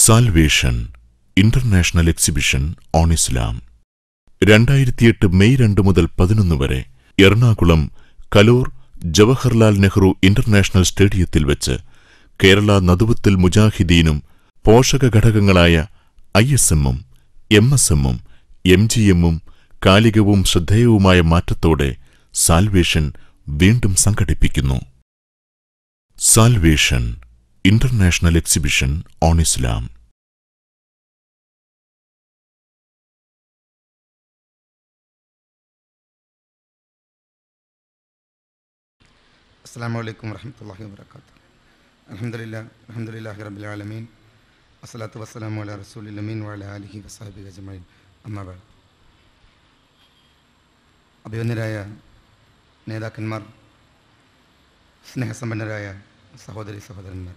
salvation international exhibition on Islam രണ്ടായിരത്തിയെട്ട് May രണ്ട് മുതൽ പതിനൊന്ന് വരെ എറണാകുളം കലൂർ ജവഹർലാൽ നെഹ്റു ഇന്റർനാഷണൽ സ്റ്റേഡിയത്തിൽ വെച്ച് കേരള നദുവത്തിൽ മുജാഹിദീനും പോഷക ഘടകങ്ങളായ ഐ എസ് എമ്മും എം എസ് എമ്മും എം ജി എമ്മും കാലികവും ശ്രദ്ധേയവുമായ മാറ്റത്തോടെ സാൽവേഷൻ വീണ്ടും സംഘടിപ്പിക്കുന്നു salvation international exhibition on Islam അസ്സാം വലൈക്കും വർഹമത്തല്ലാഹി വാബർക്കാത്തു അലഹമില്ല അലഹമുല്ലാഹി റബ്ബിൽ ആലമീൻ അസ്സലാത്തു വസ്സലാമു അല റസൂലിൽ അമീൻ വാല അലിഹി വസാബി അജ്മൈൻ അമ്മാബാൾ അഭിവന്യരായ നേതാക്കന്മാർ സ്നേഹസമ്പന്നരായ സഹോദരി സഹോദരന്മാർ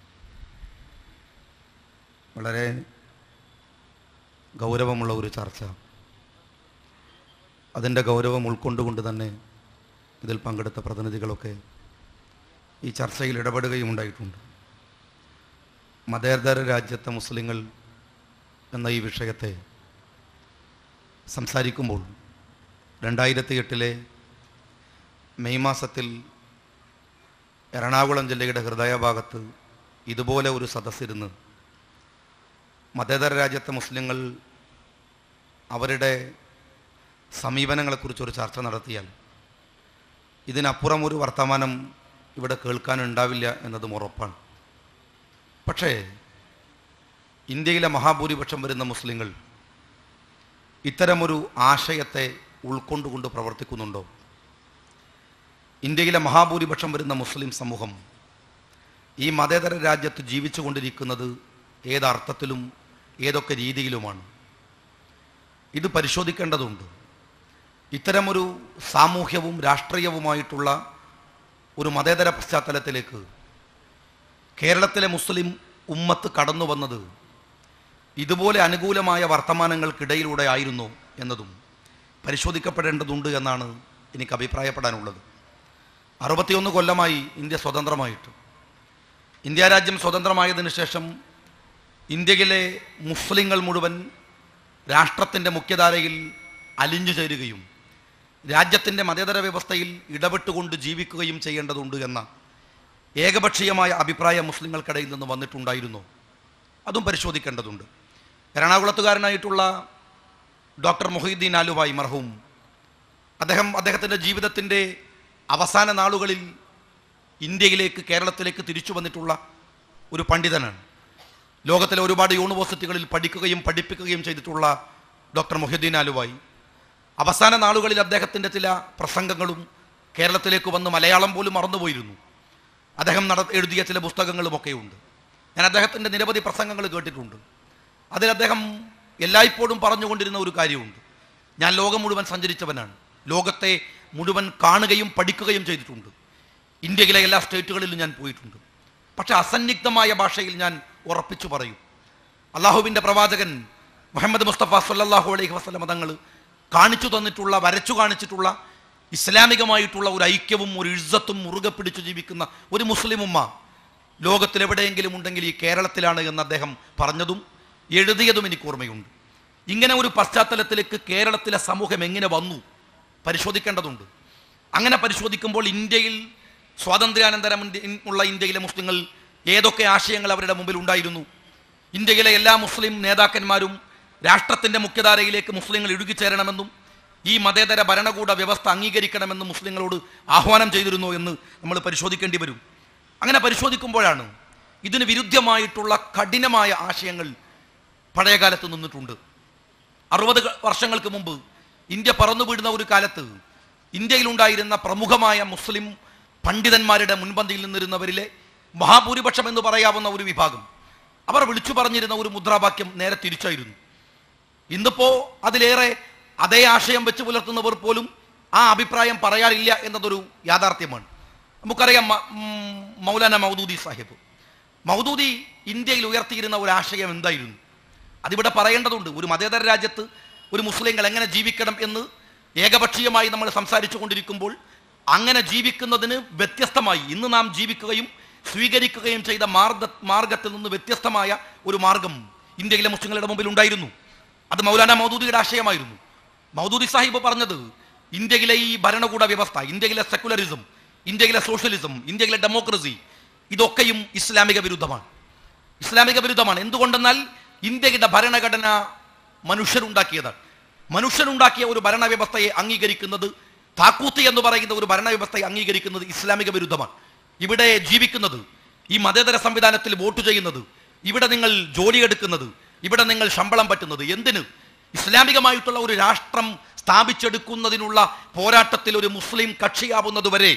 വളരെ ഗൗരവമുള്ള ഒരു ചർച്ച അതിൻ്റെ ഗൗരവം ഉൾക്കൊണ്ടുകൊണ്ട് തന്നെ ഇതിൽ പങ്കെടുത്ത പ്രതിനിധികളൊക്കെ ഈ ചർച്ചയിൽ ഇടപെടുകയും ഉണ്ടായിട്ടുണ്ട് മതേതര രാജ്യത്തെ മുസ്ലിങ്ങൾ എന്ന ഈ വിഷയത്തെ സംസാരിക്കുമ്പോൾ രണ്ടായിരത്തി എട്ടിലെ മെയ് മാസത്തിൽ എറണാകുളം ജില്ലയുടെ ഹൃദയഭാഗത്ത് ഇതുപോലെ ഒരു സദസ്സിരുന്ന് മതേതര രാജ്യത്തെ മുസ്ലിങ്ങൾ അവരുടെ സമീപനങ്ങളെക്കുറിച്ചൊരു ചർച്ച നടത്തിയാൽ ഇതിനപ്പുറം ഒരു വർത്തമാനം ഇവിടെ കേൾക്കാനുണ്ടാവില്ല എന്നതും ഉറപ്പാണ് പക്ഷേ ഇന്ത്യയിലെ മഹാഭൂരിപക്ഷം വരുന്ന മുസ്ലിങ്ങൾ ഇത്തരമൊരു ആശയത്തെ ഉൾക്കൊണ്ടുകൊണ്ട് പ്രവർത്തിക്കുന്നുണ്ടോ ഇന്ത്യയിലെ മഹാഭൂരിപക്ഷം വരുന്ന മുസ്ലിം സമൂഹം ഈ മതേതര രാജ്യത്ത് ജീവിച്ചു കൊണ്ടിരിക്കുന്നത് ഏതർത്ഥത്തിലും ഏതൊക്കെ രീതിയിലുമാണ് ഇത് പരിശോധിക്കേണ്ടതുണ്ട് ഇത്തരമൊരു സാമൂഹ്യവും രാഷ്ട്രീയവുമായിട്ടുള്ള ഒരു മതേതര പശ്ചാത്തലത്തിലേക്ക് കേരളത്തിലെ മുസ്ലിം ഉമ്മത്ത് കടന്നു വന്നത് ഇതുപോലെ അനുകൂലമായ വർത്തമാനങ്ങൾക്കിടയിലൂടെ ആയിരുന്നു എന്നതും പരിശോധിക്കപ്പെടേണ്ടതുണ്ട് എന്നാണ് എനിക്ക് അഭിപ്രായപ്പെടാനുള്ളത് അറുപത്തിയൊന്ന് കൊല്ലമായി ഇന്ത്യ സ്വതന്ത്രമായിട്ട് ഇന്ത്യ രാജ്യം സ്വതന്ത്രമായതിനു ശേഷം ഇന്ത്യയിലെ മുസ്ലിങ്ങൾ മുഴുവൻ രാഷ്ട്രത്തിൻ്റെ മുഖ്യധാരയിൽ അലിഞ്ഞു ചേരുകയും രാജ്യത്തിൻ്റെ മതേതര വ്യവസ്ഥയിൽ ഇടപെട്ടുകൊണ്ട് ജീവിക്കുകയും ചെയ്യേണ്ടതുണ്ട് എന്ന ഏകപക്ഷീയമായ അഭിപ്രായം മുസ്ലിങ്ങൾക്കിടയിൽ നിന്ന് വന്നിട്ടുണ്ടായിരുന്നു അതും പരിശോധിക്കേണ്ടതുണ്ട് എറണാകുളത്തുകാരനായിട്ടുള്ള ഡോക്ടർ മൊഹീദ്ദീൻ ആലുവായി മർഹൂം അദ്ദേഹം അദ്ദേഹത്തിൻ്റെ ജീവിതത്തിൻ്റെ അവസാന നാളുകളിൽ ഇന്ത്യയിലേക്ക് കേരളത്തിലേക്ക് തിരിച്ചു വന്നിട്ടുള്ള ഒരു പണ്ഡിതനാണ് ലോകത്തിലെ ഒരുപാട് യൂണിവേഴ്സിറ്റികളിൽ പഠിക്കുകയും പഠിപ്പിക്കുകയും ചെയ്തിട്ടുള്ള ഡോക്ടർ മൊഹീദ്ദീൻ ആലുവായി അവസാന നാളുകളിൽ അദ്ദേഹത്തിൻ്റെ ചില പ്രസംഗങ്ങളും കേരളത്തിലേക്ക് വന്ന് മലയാളം പോലും മറന്നുപോയിരുന്നു അദ്ദേഹം നട എഴുതിയ ചില പുസ്തകങ്ങളുമൊക്കെ ഉണ്ട് ഞാൻ അദ്ദേഹത്തിൻ്റെ നിരവധി പ്രസംഗങ്ങൾ കേട്ടിട്ടുണ്ട് അതിൽ അദ്ദേഹം എല്ലായ്പ്പോഴും പറഞ്ഞുകൊണ്ടിരുന്ന ഒരു കാര്യമുണ്ട് ഞാൻ ലോകം മുഴുവൻ സഞ്ചരിച്ചവനാണ് ലോകത്തെ മുഴുവൻ കാണുകയും പഠിക്കുകയും ചെയ്തിട്ടുണ്ട് ഇന്ത്യയിലെ എല്ലാ സ്റ്റേറ്റുകളിലും ഞാൻ പോയിട്ടുണ്ട് പക്ഷെ അസന്നിഗ്ധമായ ഭാഷയിൽ ഞാൻ ഉറപ്പിച്ചു പറയും അള്ളാഹുവിൻ്റെ പ്രവാചകൻ മുഹമ്മദ് മുസ്തഫ സല്ലാഹു അലൈഹി വസ്ലം തങ്ങൾ കാണിച്ചു തന്നിട്ടുള്ള വരച്ചു കാണിച്ചിട്ടുള്ള ഇസ്ലാമികമായിട്ടുള്ള ഒരു ഐക്യവും ഒരു ഇഴ്സത്തും മുറുകെ പിടിച്ചു ജീവിക്കുന്ന ഒരു മുസ്ലിം ഉമ്മ ലോകത്തിൽ എവിടെയെങ്കിലും ഉണ്ടെങ്കിൽ ഈ കേരളത്തിലാണ് എന്ന് അദ്ദേഹം പറഞ്ഞതും എഴുതിയതും എനിക്ക് ഓർമ്മയുണ്ട് ഇങ്ങനെ ഒരു പശ്ചാത്തലത്തിലേക്ക് കേരളത്തിലെ സമൂഹം എങ്ങനെ വന്നു പരിശോധിക്കേണ്ടതുണ്ട് അങ്ങനെ പരിശോധിക്കുമ്പോൾ ഇന്ത്യയിൽ സ്വാതന്ത്ര്യാനന്തരം ഇന്ത്യ- ഉള്ള ഇന്ത്യയിലെ മുസ്ലിങ്ങൾ ഏതൊക്കെ ആശയങ്ങൾ അവരുടെ മുമ്പിൽ ഉണ്ടായിരുന്നു ഇന്ത്യയിലെ എല്ലാ മുസ്ലിം നേതാക്കന്മാരും രാഷ്ട്രത്തിൻ്റെ മുഖ്യധാരയിലേക്ക് മുസ്ലിങ്ങൾ ഇഴുകിച്ചേരണമെന്നും ഈ മതേതര ഭരണകൂട വ്യവസ്ഥ അംഗീകരിക്കണമെന്നും മുസ്ലിങ്ങളോട് ആഹ്വാനം ചെയ്തിരുന്നു എന്ന് നമ്മൾ പരിശോധിക്കേണ്ടി വരും അങ്ങനെ പരിശോധിക്കുമ്പോഴാണ് ഇതിന് വിരുദ്ധമായിട്ടുള്ള കഠിനമായ ആശയങ്ങൾ പഴയകാലത്ത് നിന്നിട്ടുണ്ട് അറുപത് വർഷങ്ങൾക്ക് മുമ്പ് ഇന്ത്യ പറന്നുവിടുന്ന ഒരു കാലത്ത് ഇന്ത്യയിലുണ്ടായിരുന്ന പ്രമുഖമായ മുസ്ലിം പണ്ഡിതന്മാരുടെ മുൻപന്തിയിൽ നിന്നിരുന്നവരിലെ മഹാഭൂരിപക്ഷം എന്ന് പറയാവുന്ന ഒരു വിഭാഗം അവർ വിളിച്ചു പറഞ്ഞിരുന്ന ഒരു മുദ്രാവാക്യം നേരെ തിരിച്ചായിരുന്നു ഇന്നിപ്പോ അതിലേറെ അതേ ആശയം വെച്ച് പുലർത്തുന്നവർ പോലും ആ അഭിപ്രായം പറയാറില്ല എന്നതൊരു യാഥാർത്ഥ്യമാണ് നമുക്കറിയാം മ- ഉം, മൗലാന മൗദൂദി സാഹിബ് മൗദൂദി ഇന്ത്യയിൽ ഉയർത്തിയിരുന്ന ഒരു ആശയം എന്തായിരുന്നു അതിവിടെ പറയേണ്ടതുണ്ട് ഒരു മതേതര രാജ്യത്ത് ഒരു മുസ്ലിങ്ങൾ എങ്ങനെ ജീവിക്കണം എന്ന് ഏകപക്ഷീയമായി നമ്മൾ സംസാരിച്ചു കൊണ്ടിരിക്കുമ്പോൾ അങ്ങനെ ജീവിക്കുന്നതിന് വ്യത്യസ്തമായി ഇന്ന് നാം ജീവിക്കുകയും സ്വീകരിക്കുകയും ചെയ്ത മാർഗ മാർഗത്തിൽ നിന്ന് വ്യത്യസ്തമായ ഒരു മാർഗം ഇന്ത്യയിലെ മുസ്ലിങ്ങളുടെ മുമ്പിൽ ഉണ്ടായിരുന്നു അത് മൗലാന മൗദൂദിയുടെ ആശയമായിരുന്നു മൗദൂദി സാഹിബ് പറഞ്ഞത് ഇന്ത്യയിലെ ഈ ഭരണകൂട വ്യവസ്ഥ ഇന്ത്യയിലെ സെക്കുലറിസം ഇന്ത്യയിലെ സോഷ്യലിസം ഇന്ത്യയിലെ ഡെമോക്രസി ഇതൊക്കെയും ഇസ്ലാമിക വിരുദ്ധമാണ് ഇസ്ലാമിക വിരുദ്ധമാണ് എന്തുകൊണ്ടെന്നാൽ ഇന്ത്യയുടെ ഭരണഘടന മനുഷ്യരുണ്ടാക്കിയതാണ് മനുഷ്യനുണ്ടാക്കിയ ഒരു ഭരണവ്യവസ്ഥയെ അംഗീകരിക്കുന്നത് താക്കൂത്ത് എന്ന് പറയുന്ന ഒരു ഭരണവ്യവസ്ഥയെ അംഗീകരിക്കുന്നത് ഇസ്ലാമിക വിരുദ്ധമാണ് ഇവിടെ ജീവിക്കുന്നത് ഈ മതേതര സംവിധാനത്തിൽ വോട്ട് ചെയ്യുന്നത് ഇവിടെ നിങ്ങൾ ജോലിയെടുക്കുന്നത് ഇവിടെ നിങ്ങൾ ശമ്പളം പറ്റുന്നത് എന്തിന് ഇസ്ലാമികമായിട്ടുള്ള ഒരു രാഷ്ട്രം സ്ഥാപിച്ചെടുക്കുന്നതിനുള്ള പോരാട്ടത്തിൽ ഒരു മുസ്ലിം കക്ഷിയാവുന്നതുവരെ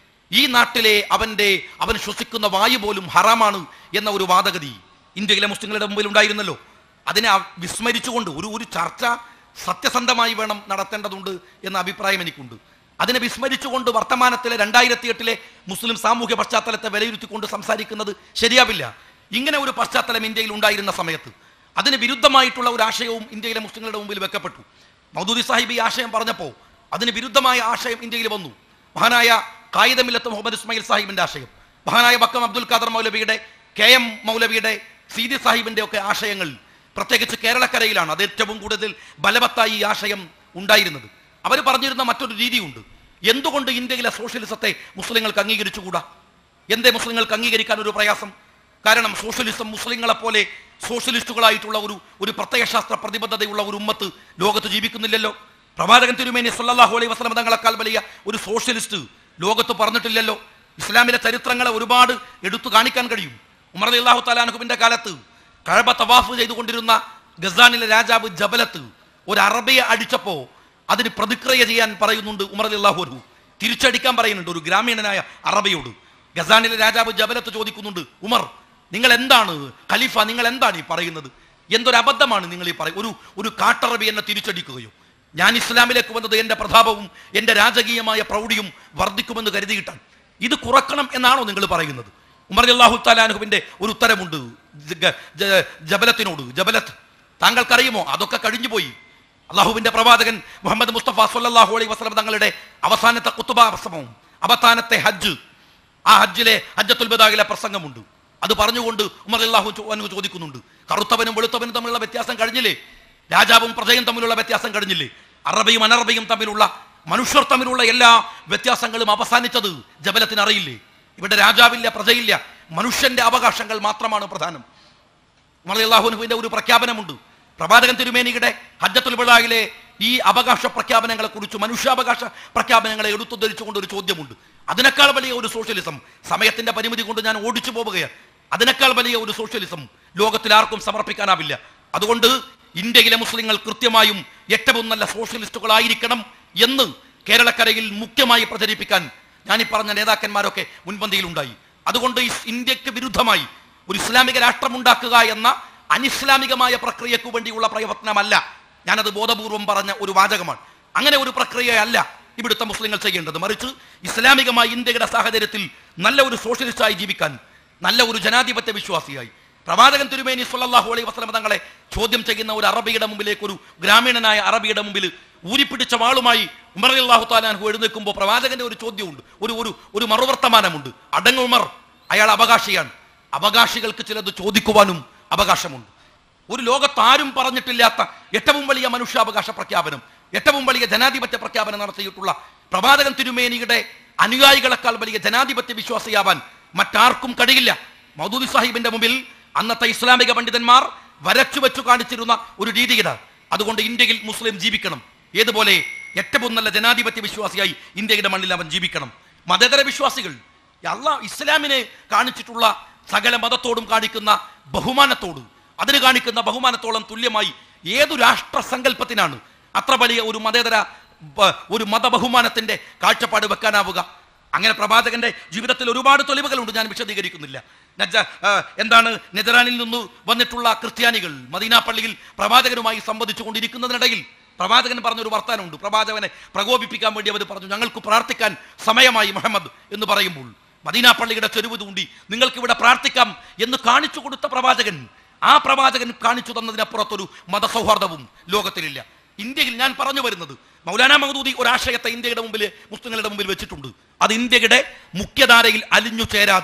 ഈ നാട്ടിലെ അവന്റെ അവൻ ശ്വസിക്കുന്ന വായു പോലും ഹറാമാണ് എന്ന ഒരു വാദഗതി ഇന്ത്യയിലെ മുസ്ലിങ്ങളുടെ മുമ്പിൽ ഉണ്ടായിരുന്നല്ലോ അതിനെ അ- വിസ്മരിച്ചുകൊണ്ട് ഒരു ഒരു ചർച്ച സത്യസന്ധമായി വേണം നടത്തേണ്ടതുണ്ട് എന്ന അഭിപ്രായം എനിക്കുണ്ട് അതിനെ വിസ്മരിച്ചുകൊണ്ട് വർത്തമാനത്തിലെ രണ്ടായിരത്തി എട്ടിലെ മുസ്ലിം സാമൂഹ്യ പശ്ചാത്തലത്തെ വിലയിരുത്തിക്കൊണ്ട് സംസാരിക്കുന്നത് ശരിയാവില്ല ഇങ്ങനെ ഒരു പശ്ചാത്തലം ഇന്ത്യയിൽ ഉണ്ടായിരുന്ന സമയത്ത് അതിന് വിരുദ്ധമായിട്ടുള്ള ഒരു ആശയവും ഇന്ത്യയിലെ മുസ്ലിങ്ങളുടെ മുമ്പിൽ വെക്കപ്പെട്ടു മൗദൂദി സാഹിബ് ഈ ആശയം പറഞ്ഞപ്പോൾ അതിന് വിരുദ്ധമായ ആശയം ഇന്ത്യയിൽ വന്നു മഹാനായ കായിദമില്ലത്ത് മുഹമ്മദ് ഇസ്മായിൽ സാഹിബിന്റെ ആശയം മഹാനായ ബക്കം അബ്ദുൽ ഖാദർ മൗലവിയുടെ കെ എം മൗലവിയുടെ സീതി സാഹിബിന്റെ ഒക്കെ ആശയങ്ങൾ പ്രത്യേകിച്ച് കേരളക്കരയിലാണ് അത് ഏറ്റവും കൂടുതൽ ബലവത്തായി ഈ ആശയം ഉണ്ടായിരുന്നത് അവർ പറഞ്ഞിരുന്ന മറ്റൊരു രീതിയുണ്ട് എന്തുകൊണ്ട് ഇന്ത്യയിലെ സോഷ്യലിസത്തെ മുസ്ലിങ്ങൾക്ക് അംഗീകരിച്ചുകൂടാ എന്തേ മുസ്ലിങ്ങൾക്ക് അംഗീകരിക്കാൻ ഒരു പ്രയാസം കാരണം സോഷ്യലിസം മുസ്ലിങ്ങളെ പോലെ സോഷ്യലിസ്റ്റുകളായിട്ടുള്ള ഒരു ഒരു പ്രത്യയശാസ്ത്ര പ്രതിബദ്ധതയുള്ള ഒരു ഉമ്മത്ത് ലോകത്ത് ജീവിക്കുന്നില്ലല്ലോ പ്രവാചകൻ തിരുമേനി സല്ലല്ലാഹു അലൈഹി വസല്ലം തങ്ങളെക്കാൾ വലിയ ഒരു സോഷ്യലിസ്റ്റ് ലോകത്ത് പറഞ്ഞിട്ടില്ലല്ലോ ഇസ്ലാമിലെ ചരിത്രങ്ങളെ ഒരുപാട് എടുത്തു കാണിക്കാൻ കഴിയും ഉമർ അള്ളാഹു താലാനുഹുവിന്റെ കാലത്ത് കഴബ തവാഫ് ചെയ്തുകൊണ്ടിരുന്ന ഗസാനിലെ രാജാവ് ജബലത്ത് ഒരു അറബിയെ അടിച്ചപ്പോ അതിന് പ്രതിക്രിയ ചെയ്യാൻ പറയുന്നുണ്ട് ഉമർ അള്ളാഹു ഒരു തിരിച്ചടിക്കാൻ പറയുന്നുണ്ട് ഒരു ഗ്രാമീണനായ അറബിയോട് ഗസാനിലെ രാജാവ് ജബലത്ത് ചോദിക്കുന്നുണ്ട് ഉമർ നിങ്ങൾ എന്താണ് ഖലീഫ നിങ്ങൾ എന്താണ് ഈ പറയുന്നത് എന്തൊരു അബദ്ധമാണ് നിങ്ങൾ ഈ പറയും ഒരു ഒരു കാട്ടറബി എന്നെ തിരിച്ചടിക്കുകയോ ഞാൻ ഇസ്ലാമിലേക്ക് വന്നത് എൻ്റെ പ്രതാപവും എൻ്റെ രാജകീയമായ പ്രൗഢിയും വർദ്ധിക്കുമെന്ന് കരുതിയിട്ടാണ് ഇത് കുറക്കണം എന്നാണോ നിങ്ങൾ പറയുന്നത് ഉമർ അള്ളാഹു താലാനുഹുവിൻ്റെ ഒരു ഉത്തരമുണ്ട് ജ- ജ- ജബലത്തിനോട് ജബലത്ത് താങ്കൾക്കറിയുമോ അതൊക്കെ കഴിഞ്ഞുപോയി അള്ളാഹുവിന്റെ പ്രവാചകൻ മുഹമ്മദ് മുസ്തഫ സല്ലല്ലാഹു അലൈഹി വസല്ലം തങ്ങളുടെ അവസാനത്തെ കുത്തുബ പ്രസംഗവും അവസാനത്തെ ഹജ്ജ് ആ ഹജ്ജിലെ ഹജ്ജത്തുൽ ബദാഖിലെ പ്രസംഗമുണ്ട് അത് പറഞ്ഞുകൊണ്ട് ഉമർ അള്ളാഹു അനു ചോദിക്കുന്നുണ്ട് കറുത്തവനും വെളുത്തവനും തമ്മിലുള്ള വ്യത്യാസം കഴിഞ്ഞില്ലേ രാജാവും പ്രജയും തമ്മിലുള്ള വ്യത്യാസം കഴിഞ്ഞില്ലേ അറബിയും അനറബിയും തമ്മിലുള്ള മനുഷ്യർ തമ്മിലുള്ള എല്ലാ വ്യത്യാസങ്ങളും അവസാനിച്ചത് ജബലത്തിന് അറിയില്ലേ ഇവിടെ രാജാവില്ല പ്രജയില്ല മനുഷ്യന്റെ അവകാശങ്ങൾ മാത്രമാണ് പ്രധാനം അള്ളാഹുനുവിന്റെ ഒരു പ്രഖ്യാപനമുണ്ട് പ്രവാചകൻ തിരുമേനിയുടെ ഹജ്ജത്തുൽ ബിളായിലെ ഈ അവകാശ പ്രഖ്യാപനങ്ങളെ കുറിച്ച് മനുഷ്യാവകാശ പ്രഖ്യാപനങ്ങളെ എടുത്തുദ്ധരിച്ചുകൊണ്ട് ഒരു ചോദ്യമുണ്ട് അതിനേക്കാൾ വലിയ ഒരു സോഷ്യലിസം സമയത്തിന്റെ പരിമിതി കൊണ്ട് ഞാൻ ഓടിച്ചു പോവുകയാണ് അതിനേക്കാൾ വലിയ ഒരു സോഷ്യലിസം ലോകത്തിൽ ആർക്കും സമർപ്പിക്കാനാവില്ല അതുകൊണ്ട് ഇന്ത്യയിലെ മുസ്ലിങ്ങൾ കൃത്യമായും ഏറ്റവും നല്ല സോഷ്യലിസ്റ്റുകളായിരിക്കണം എന്ന് കേരളക്കരയിൽ മുഖ്യമായി പ്രചരിപ്പിക്കാൻ ഞാൻ ഈ പറഞ്ഞ നേതാക്കന്മാരൊക്കെ മുൻപന്തിയിലുണ്ടായി അതുകൊണ്ട് ഈ ഇന്ത്യക്ക് വിരുദ്ധമായി ഒരു ഇസ്ലാമിക രാഷ്ട്രമുണ്ടാക്കുക എന്ന അനിസ്ലാമികമായ പ്രക്രിയക്ക് വേണ്ടിയുള്ള പ്രയത്നമല്ല ഞാനത് ബോധപൂർവം പറഞ്ഞ ഒരു വാചകമാണ് അങ്ങനെ ഒരു പ്രക്രിയയല്ല ഇവിടുത്തെ മുസ്ലിങ്ങൾ ചെയ്യേണ്ടത് മറിച്ച് ഇസ്ലാമികമായി ഇന്ത്യയുടെ സാഹചര്യത്തിൽ നല്ല ഒരു സോഷ്യലിസ്റ്റായി ജീവിക്കാൻ നല്ല ഒരു ജനാധിപത്യ വിശ്വാസിയായി പ്രവാചകൻ തിരുമേനി സല്ലല്ലാഹു അലൈഹി വസല്ലം തങ്ങളെ ചോദ്യം ചെയ്യുന്ന ഒരു അറബിയുടെ മുമ്പിലേക്ക് ഒരു ഗ്രാമീണനായ അറബിയുടെ മുമ്പിൽ ഊരിപ്പിടിച്ച വാളുമായി ഉമർ അള്ളാഹു താലാൻഹു എഴുന്നേൽക്കുമ്പോൾ പ്രവാചകന്റെ ഒരു ചോദ്യമുണ്ട് ഒരു ഒരു ഒരു മറുവർത്തമാനമുണ്ട് അടങ്ങ് ഉമർ അയാൾ അവകാശിയാണ് അവകാശികൾക്ക് ചിലത് ചോദിക്കുവാനും അവകാശമുണ്ട് ഒരു ലോകത്ത് ആരും പറഞ്ഞിട്ടില്ലാത്ത ഏറ്റവും വലിയ മനുഷ്യാവകാശ പ്രഖ്യാപനം ഏറ്റവും വലിയ ജനാധിപത്യ പ്രഖ്യാപനം നടത്തിയിട്ടുള്ള പ്രവാചകൻ തിരുമേനിയുടെ അനുയായികളെക്കാൾ വലിയ ജനാധിപത്യ വിശ്വാസിയാവാൻ മറ്റാർക്കും കഴിയില്ല മൗദൂദി സാഹിബിന്റെ മുമ്പിൽ അന്നത്തെ ഇസ്ലാമിക പണ്ഡിതന്മാർ വരച്ചു വെച്ചു കാണിച്ചിരുന്ന ഒരു രീതിയിലാണ് അതുകൊണ്ട് ഇന്ത്യയിൽ മുസ്ലിം ജീവിക്കണം ഏതുപോലെ ഏറ്റവും നല്ല ജനാധിപത്യ വിശ്വാസിയായി ഇന്ത്യയുടെ മണ്ണിൽ അവൻ ജീവിക്കണം മതേതര വിശ്വാസികൾ അല്ല ഇസ്ലാമിനെ കാണിച്ചിട്ടുള്ള സകല മതത്തോടും കാണിക്കുന്ന ബഹുമാനത്തോട് അതിന് കാണിക്കുന്ന ബഹുമാനത്തോളം തുല്യമായി ഏതു രാഷ്ട്ര സങ്കല്പത്തിനാണ് അത്ര വലിയ ഒരു മതേതര ബ- ഒരു മതബഹുമാനത്തിന്റെ കാഴ്ചപ്പാട് വെക്കാനാവുക അങ്ങനെ പ്രവാചകന്റെ ജീവിതത്തിൽ ഒരുപാട് തെളിവുകളുണ്ട് ഞാൻ വിശദീകരിക്കുന്നില്ല നജ ആ, എന്താണ് നെതറാനിൽ നിന്ന് വന്നിട്ടുള്ള ക്രിസ്ത്യാനികൾ മദീന പള്ളിയിൽ പ്രവാചകനുമായി സംവദിച്ചു കൊണ്ടിരിക്കുന്നതിനിടയിൽ പ്രവാചകൻ പറഞ്ഞൊരു വർത്താനമുണ്ട് പ്രവാചകനെ പ്രകോപിപ്പിക്കാൻ വേണ്ടി അവർ പറഞ്ഞു ഞങ്ങൾക്ക് പ്രാർത്ഥിക്കാൻ സമയമായി മുഹമ്മദ് എന്ന് പറയുമ്പോൾ മദീന പള്ളിയുടെ ചെരുവ് തൂണ്ടി നിങ്ങൾക്ക് ഇവിടെ പ്രാർത്ഥിക്കാം എന്ന് കാണിച്ചു കൊടുത്ത പ്രവാചകൻ ആ പ്രവാചകൻ കാണിച്ചു തന്നതിനപ്പുറത്തൊരു മതസൗഹാർദ്ദവും ലോകത്തിലില്ല ഇന്ത്യയിൽ ഞാൻ പറഞ്ഞു വരുന്നത് മൗലാന മഹദൂദി ഒരാശയത്തെ ഇന്ത്യയുടെ മുമ്പിൽ മുസ്ലിങ്ങളുടെ മുമ്പിൽ വെച്ചിട്ടുണ്ട് അത് ഇന്ത്യയുടെ മുഖ്യധാരയിൽ അലിഞ്ഞു ചേരാതെ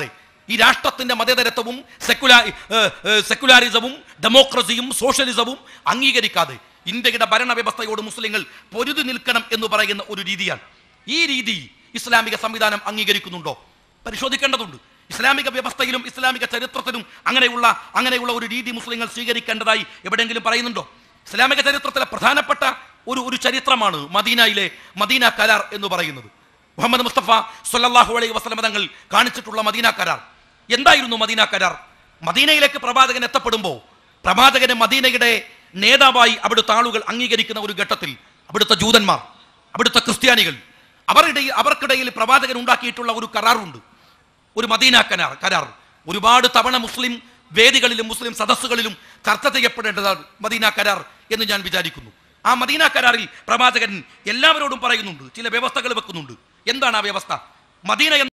ഈ രാഷ്ട്രത്തിന്റെ മതേതരത്വവും സെക്കുലാ ഏഹ്, ഏഹ്, സെക്കുലാരിസവും ഡെമോക്രസിയും സോഷ്യലിസവും അംഗീകരിക്കാതെ ഇന്ത്യയുടെ ഭരണവ്യവസ്ഥയോട് മുസ്ലിങ്ങൾ പൊരുതി നിൽക്കണം എന്ന് പറയുന്ന ഒരു രീതിയാണ് ഈ രീതി ഇസ്ലാമിക സംവിധാനം അംഗീകരിക്കുന്നുണ്ടോ പരിശോധിക്കേണ്ടതുണ്ട് ഇസ്ലാമിക വ്യവസ്ഥയിലും ഇസ്ലാമിക ചരിത്രത്തിലും അങ്ങനെയുള്ള അങ്ങനെയുള്ള ഒരു രീതി മുസ്ലിങ്ങൾ സ്വീകരിക്കേണ്ടതായി എവിടെയെങ്കിലും പറയുന്നുണ്ടോ ഇസ്ലാമിക ചരിത്രത്തിലെ പ്രധാനപ്പെട്ട ഒരു ഒരു ചരിത്രമാണ് മദീനയിലെ മദീന കരാർ എന്ന് പറയുന്നത് മുഹമ്മദ് മുസ്തഫ സല്ലല്ലാഹു അലൈഹി വസല്ലം തങ്ങൾ കാണിച്ചിട്ടുള്ള മദീന കരാർ എന്തായിരുന്നു മദീന കരാർ മദീനയിലേക്ക് പ്രവാചകൻ എത്തപ്പെടുമ്പോൾ പ്രവാചകന് മദീനയുടെ നേതാവായി അവിടുത്തെ ആളുകൾ അംഗീകരിക്കുന്ന ഒരു ഘട്ടത്തിൽ അവിടുത്തെ ജൂതന്മാർ അവിടുത്തെ ക്രിസ്ത്യാനികൾ അവരുടെ അവർക്കിടയിൽ പ്രവാചകൻ ഉണ്ടാക്കിയിട്ടുള്ള ഒരു കരാറുണ്ട് ഒരു മദീന കരാർ കരാർ ഒരുപാട് തവണ മുസ്ലിം വേദികളിലും മുസ്ലിം സദസ്സുകളിലും ചർച്ച ചെയ്യപ്പെടേണ്ടതാണ് മദീന കരാർ എന്ന് ഞാൻ വിചാരിക്കുന്നു ആ മദീന കരാറിൽ പ്രവാചകൻ എല്ലാവരോടും പറയുന്നുണ്ട് ചില വ്യവസ്ഥകൾ വെക്കുന്നുണ്ട് എന്താണ് ആ വ്യവസ്ഥ മദീന എന്ന